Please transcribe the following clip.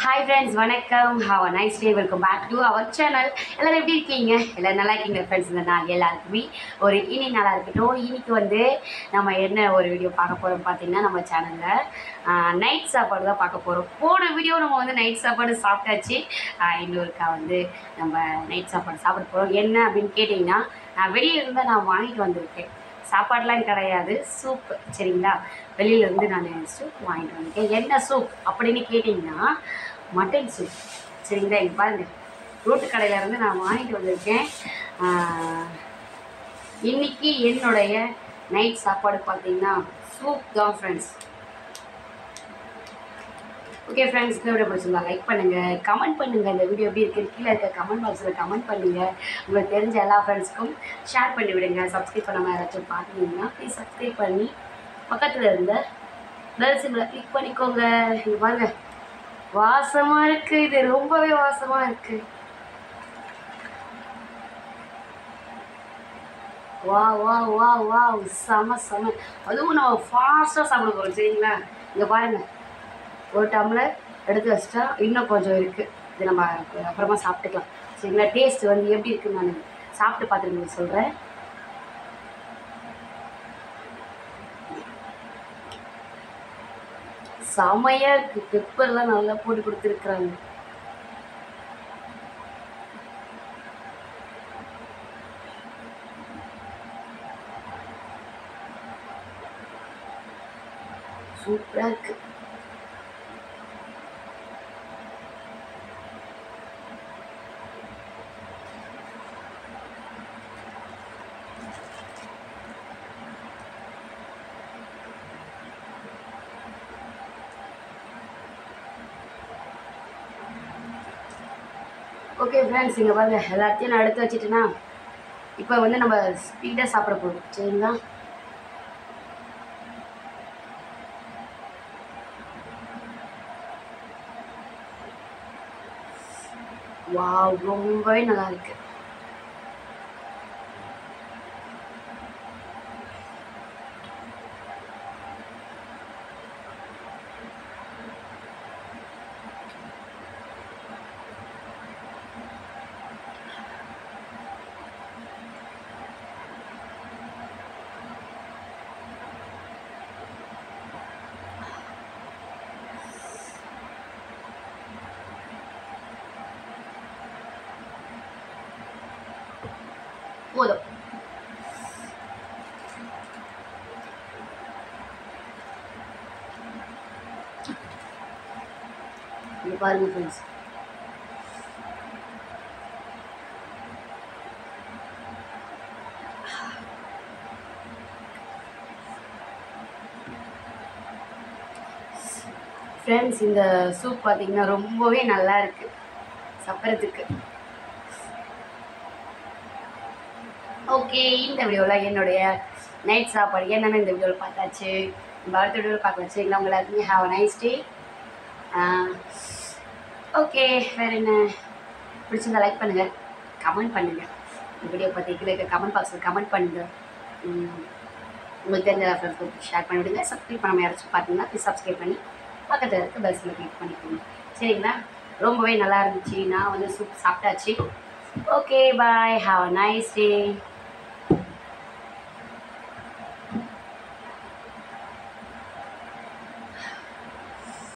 hi friends வணக்கம் have a nice day welcome back to our channel எல்லோரும் எப்படி இருக்கீங்க எல்லோரும் நல்லா இருக்கீங்க ஃப்ரெண்ட்ஸ் இந்த நாள் எல்லாருக்குமே ஒரு இனி நாளாக இருக்கட்டும் இன்னைக்கு வந்து நம்ம என்ன ஒரு வீடியோ பார்க்க போகிறோம் பார்த்தீங்கன்னா நம்ம சேனலில் நைட் சாப்பாடு தான் பார்க்க போகிறோம் போன வீடியோ நம்ம வந்து நைட் சாப்பாடு சாப்பிட்டாச்சு ஆஹ் இன்னொருக்கா வந்து நம்ம நைட் சாப்பாடு சாப்பிட போகிறோம் என்ன அப்படின்னு கேட்டிங்கன்னா நான் வெளியில இருந்து நான் வாங்கிட்டு வந்திருக்கேன் சாப்பாடுலாம் கிடையாது சூப் சரிங்களா வெளியிலேருந்து நான் சூப் வாங்கிட்டு வந்திருக்கேன் என்ன சூப் அப்படின்னு கேட்டிங்கன்னா மட்டன் சூப் சரிங்களா இங்கே பாருங்கள் ரோட்டு கடையிலேருந்து நான் வாங்கிட்டு வந்திருக்கேன் ஆஹ், இன்னைக்கு என்னுடைய நைட் சாப்பாடு பார்த்தீங்கன்னா சூப் தான் ஃப்ரெண்ட்ஸ் ஓகே ஃப்ரெண்ட்ஸ் இந்த வீடியோ பிடிச்சிருந்தா லைக் பண்ணுங்கள் கமெண்ட் பண்ணுங்கள் இந்த வீடியோ எப்படி இருக்குது கீழே இருக்க கமெண்ட் பாக்ஸில் கமெண்ட் பண்ணுங்கள் உங்களுக்கு தெரிஞ்ச எல்லா ஃப்ரெண்ட்ஸ்க்கும் ஷேர் பண்ணி விடுங்க சப்ஸ்கிரைப் பண்ணாமல் யாராச்சும் பார்த்தீங்கன்னா ப்ளீஸ் சப்ஸ்கிரைப் பண்ணி பக்கத்தில் இருந்த பெல் சிம்பிளை கிளிக் பண்ணிக்கோங்க இது பாருங்க வாசமாக இருக்குது இது ரொம்பவே வாசமாக இருக்குது வா வா வா வா செம செம அதுவும் நம்ம ஃபாஸ்ட்டாக சாப்பிட போகிறோம் சரிங்களா இங்கே பாருங்கள் ஒரு டம்ளர் எடுத்து வச்சிட்டா இன்னும் கொஞ்சம் இருக்குது இது நம்ம அப்புறமா சாப்பிட்டுக்கலாம் சரிங்களா டேஸ்ட் வந்து எப்படி இருக்குன்னு நான் சாப்பிட்டு பார்த்துட்டு உங்களுக்கு சொல்கிறேன் செமையாக இருக்குது பெப்பர்லாம் நல்லா போட்டு கொடுத்துருக்குறாங்க சூப்பராக இருக்குது ஓகே ஃப்ரெண்ட்ஸ் இங்கே பாருங்க எல்லாத்தையும் நான் எடுத்து வச்சுட்டேன்னா இப்போ வந்து நம்ம ஸ்பீடாக சாப்பிட போகிறோம் சரிங்களா வாவ் ரொம்பவே நல்லா இருக்கு போதும் இங்க பாருங்க ஃப்ரெண்ட்ஸ் ஃப்ரெண்ட்ஸ் இந்த சூப் பார்த்தீங்கன்னா ரொம்பவே நல்லா இருக்கு சாப்பிட்றதுக்கு ஓகே இந்த வீடியோவில் என்னுடைய நைட் சாப்பாடு என்னென்ன இந்த வீடியோவில் பார்த்தாச்சு நம்ம அடுத்த வீடியோவில் பார்க்கலாம் சரிங்களா உங்க எல்லாருக்குமே have a nice day okay வேறு என்ன பிடிச்சிருந்தா லைக் பண்ணுங்கள் கமெண்ட் பண்ணுங்கள் இந்த வீடியோ பற்றி கீழே இருக்க கமெண்ட் பாக்ஸில் கமெண்ட் பண்ணுங்கள் உம், உங்களுக்கு தெரிஞ்ச ஃப்ரெண்ட்ஸ்க்கு ஷேர் பண்ணி விடுங்க சப்ஸ்கிரைப் பண்ணாமல் யாராச்சும் பார்த்தீங்கன்னா ப்ளீஸ் சப்ஸ்கிரைப் பண்ணி பக்கத்தில் இருக்க பெல்ஸில் கிளிக் பண்ணிக்கோங்க சரிங்களா ரொம்பவே நல்லா இருந்துச்சு நான் வந்து சூப் சாப்பிட்டாச்சு okay bye have a nice day